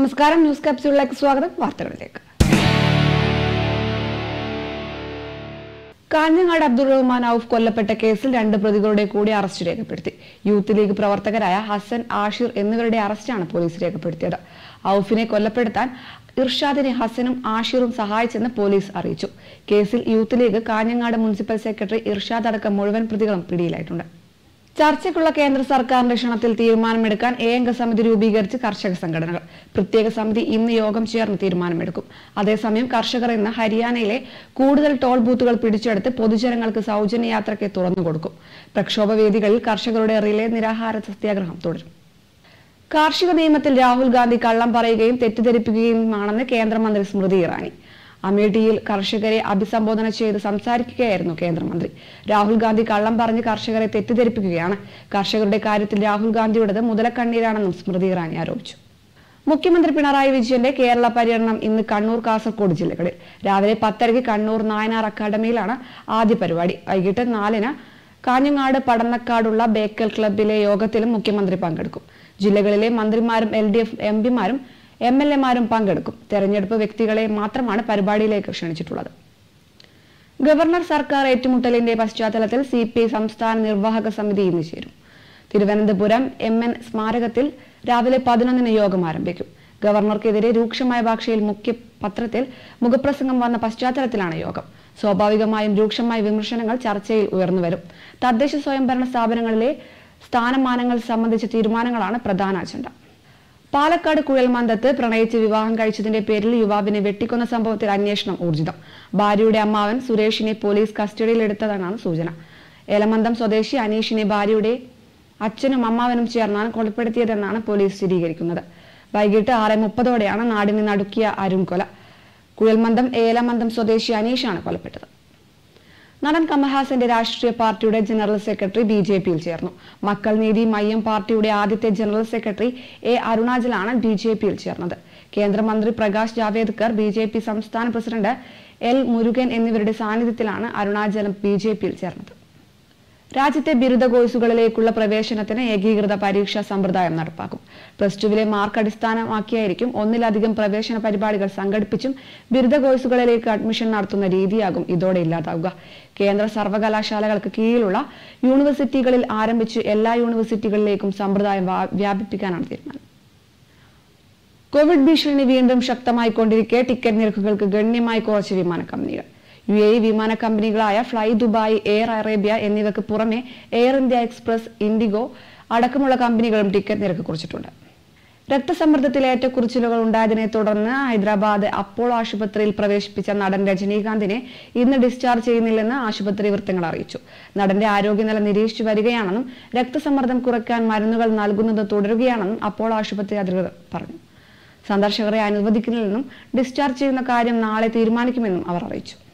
നമസ്കാരം ന്യൂസ് കാപ്സ്യൂളിലേക്ക് സ്വാഗതം വാർത്തകളിലേക്ക് കാഞ്ഞങ്ങാട് അബ്ദുൾ റഹ്മാൻ ഔഫ് കൊല്ലപ്പെട്ട കേസിൽ രണ്ട് പ്രതികളുടെ കൂടി അറസ്റ്റ് രേഖപ്പെടുത്തി യൂത്ത് ലീഗ് പ്രവർത്തകരായ ഹസൻ ആഷിർ എന്നിവരുടെ അറസ്റ്റാണ് പോലീസ് രേഖപ്പെടുത്തിയത് ഔഫിനെ കൊല്ലപ്പെടുത്താൻ ഇർഷാദിനെ ഹസനും ആഷിറും സഹായിച്ചെന്ന് പോലീസ് അറിയിച്ചു കേസിൽ youth league Kanhangad municipal secretary Irshad അടക്കം മുഴുവൻ പ്രതികളും പിടിയിലായിട്ടുണ്ട് ചർച്ചയ്ക്കുള്ള കേന്ദ്ര സർക്കാരിന്റെ ക്ഷണത്തിൽ തീരുമാനമെടുക്കാൻ ഏക സമിതി രൂപീകരിച്ച് കർഷക സംഘടനകൾ പ്രത്യേക സമിതി ഇന്ന് യോഗം ചേർന്ന് തീരുമാനമെടുക്കും അതേസമയം കർഷകർ ഇന്ന് ഹരിയാനയിലെ കൂടുതൽ ടോൾ ബൂത്തുകൾ പിടിച്ചെടുത്ത് പൊതുജനങ്ങൾക്ക് സൗജന്യ യാത്രയ്ക്ക് തുറന്നു കൊടുക്കും പ്രക്ഷോഭ വേദികളിൽ കർഷകരുടെ റിലേ നിരാഹാര സത്യാഗ്രഹം തുടരും കാർഷിക നിയമത്തിൽ രാഹുൽ ഗാന്ധി കള്ളം പറയുകയും തെറ്റിദ്ധരിപ്പിക്കുകയുമാണെന്ന് കേന്ദ്രമന്ത്രി സ്മൃതി ഇറാനി അമേഠിയിൽ കർഷകരെ അഭിസംബോധന ചെയ്ത് സംസാരിക്കുകയായിരുന്നു കേന്ദ്രമന്ത്രി രാഹുൽ ഗാന്ധി കള്ളം പറഞ്ഞ് കർഷകരെ തെറ്റിദ്ധരിപ്പിക്കുകയാണ് കർഷകരുടെ കാര്യത്തിൽ രാഹുൽ ഗാന്ധിയുടേത് മുതലക്കണ്ണീരാണെന്നും സ്മൃതി ഇറാനി ആരോപിച്ചു മുഖ്യമന്ത്രി പിണറായി വിജയന്റെ കേരള പര്യടനം ഇന്ന് കണ്ണൂർ കാസർഗോഡ് ജില്ലകളിൽ രാവിലെ പത്തരയ്ക്ക് കണ്ണൂർ നായനാർ അക്കാദമിയിലാണ് ആദ്യ പരിപാടി വൈകിട്ട് നാലിന് കാഞ്ഞങ്ങാട് പടന്നക്കാടുള്ള ബേക്കൽ ക്ലബിലെ യോഗത്തിലും മുഖ്യമന്ത്രി പങ്കെടുക്കും ജില്ലകളിലെ മന്ത്രിമാരും എൽ ഡി എഫ് എം പിമാരും എം എൽ എമാരും പങ്കെടുക്കും തെരഞ്ഞെടുപ്പ് വ്യക്തികളെ മാത്രമാണ് പരിപാടിയിലേക്ക് ക്ഷണിച്ചിട്ടുള്ളത് ഗവർണർ സർക്കാർ ഏറ്റുമുട്ടലിന്റെ പശ്ചാത്തലത്തിൽ സി പി ഐ സംസ്ഥാന നിർവാഹക സമിതി ഇന്ന് ചേരും തിരുവനന്തപുരം എം എൻ സ്മാരകത്തിൽ രാവിലെ പതിനൊന്നിന് യോഗം ആരംഭിക്കും ഗവർണർക്കെതിരെ രൂക്ഷമായ ഭാഷയിൽ മുഖ്യ പത്രത്തിൽ മുഖപ്രസംഗം വന്ന പശ്ചാത്തലത്തിലാണ് യോഗം സ്വാഭാവികമായും രൂക്ഷമായ വിമർശനങ്ങൾ ചർച്ചയിൽ ഉയർന്നുവരും തദ്ദേശ സ്വയംഭരണ സ്ഥാപനങ്ങളിലെ സ്ഥാനമാനങ്ങൾ സംബന്ധിച്ച തീരുമാനങ്ങളാണ് പ്രധാന അജണ്ട പാലക്കാട് കുഴൽമന്ദത്ത് പ്രണയിച്ച് വിവാഹം കഴിച്ചതിന്റെ പേരിൽ യുവാവിനെ വെട്ടിക്കൊന്ന സംഭവത്തിൽ അന്വേഷണം ഊർജിതം ഭാര്യയുടെ അമ്മാവൻ സുരേഷിനെ പോലീസ് കസ്റ്റഡിയിലെടുത്തതെന്നാണ് സൂചന ഏലമന്ദം സ്വദേശി അനീഷിനെ ഭാര്യയുടെ അച്ഛനും അമ്മാവനും ചേർന്നാണ് കൊലപ്പെടുത്തിയതെന്നാണ് പോലീസ് സ്ഥിരീകരിക്കുന്നത് വൈകിട്ട് ആറ് മുപ്പതോടെയാണ് നാടിനെ നടുക്കിയ അരുൺ കൊല കുഴൽമന്ദം ഏലമന്ദം സ്വദേശി അനീഷാണ് കൊലപ്പെട്ടത് നടൻ കമൽഹാസന്റെ രാഷ്ട്രീയ പാർട്ടിയുടെ ജനറൽ സെക്രട്ടറി ബി ജെ പിയിൽ ചേർന്നു മക്കൾ നീതി മയ്യം പാർട്ടിയുടെ ആദ്യത്തെ ജനറൽ സെക്രട്ടറി എ അരുണാചലാണ് ബി ജെ പിയിൽ ചേർന്നത് കേന്ദ്രമന്ത്രി Prakash Javadekar B J P സംസ്ഥാന പ്രസിഡന്റ് എൽ മുരുകൻ എന്നിവരുടെ സാന്നിധ്യത്തിലാണ് അരുണാചലം ബി ജെ പിയിൽ ചേർന്നത് രാജ്യത്തെ ബിരുദ കോഴ്സുകളിലേക്കുള്ള പ്രവേശനത്തിന് ഏകീകൃത പരീക്ഷാ സമ്പ്രദായം നടപ്പാക്കും പ്ലസ് ടുവിലെ മാർക്ക് അടിസ്ഥാനമാക്കിയായിരിക്കും ഒന്നിലധികം പ്രവേശന പരിപാടികൾ സംഘടിപ്പിച്ചും ബിരുദ കോഴ്സുകളിലേക്ക് അഡ്മിഷൻ നടത്തുന്ന രീതിയാകും ഇതോടെ ഇല്ലാതാവുക കേന്ദ്ര സർവകലാശാലകൾക്ക് കീഴിലുള്ള യൂണിവേഴ്സിറ്റികളിൽ ആരംഭിച്ച് എല്ലാ യൂണിവേഴ്സിറ്റികളിലേക്കും സമ്പ്രദായം വാ- വ്യാപിപ്പിക്കാനാണ് തീരുമാനം കോവിഡ് ഭീഷണി വീണ്ടും ശക്തമായിക്കൊണ്ടിരിക്കെ ടിക്കറ്റ് നിരക്കുകൾക്ക് ഗണ്യമായി കുറച്ച് വിമാന കമ്പനികൾ യു എ ഇ വിമാന കമ്പനികളായ ഫ്ലൈ ദുബായ് എയർ അറേബ്യ എന്നിവയ്ക്ക് പുറമെ എയർ ഇന്ത്യ എക്സ്പ്രസ് ഇൻഡിഗോ അടക്കമുള്ള കമ്പനികളും ടിക്കറ്റ് നിരക്ക് കുറിച്ചിട്ടുണ്ട് രക്തസമ്മർദ്ദത്തിൽ ഏറ്റക്കുറിച്ചിലുകൾ ഉണ്ടായതിനെ തുടർന്ന് ഹൈദരാബാദ് അപ്പോളോ ആശുപത്രിയിൽ പ്രവേശിപ്പിച്ച നടൻ രജനീകാന്തിനെ ഇന്ന് ഡിസ്ചാർജ് ചെയ്യുന്നില്ലെന്ന് ആശുപത്രി വൃത്തങ്ങൾ അറിയിച്ചു നടന്റെ ആരോഗ്യനില നിരീക്ഷിച്ചു വരികയാണെന്നും രക്തസമ്മർദ്ദം കുറയ്ക്കാൻ മരുന്നുകൾ നൽകുന്നത് തുടരുകയാണെന്നും അപ്പോളോ ആശുപത്രി അധികൃതർ പറഞ്ഞു സന്ദർശകരെ അനുവദിക്കുന്നില്ലെന്നും ഡിസ്ചാർജ് ചെയ്യുന്ന കാര്യം നാളെ തീരുമാനിക്കുമെന്നും അവർ അറിയിച്ചു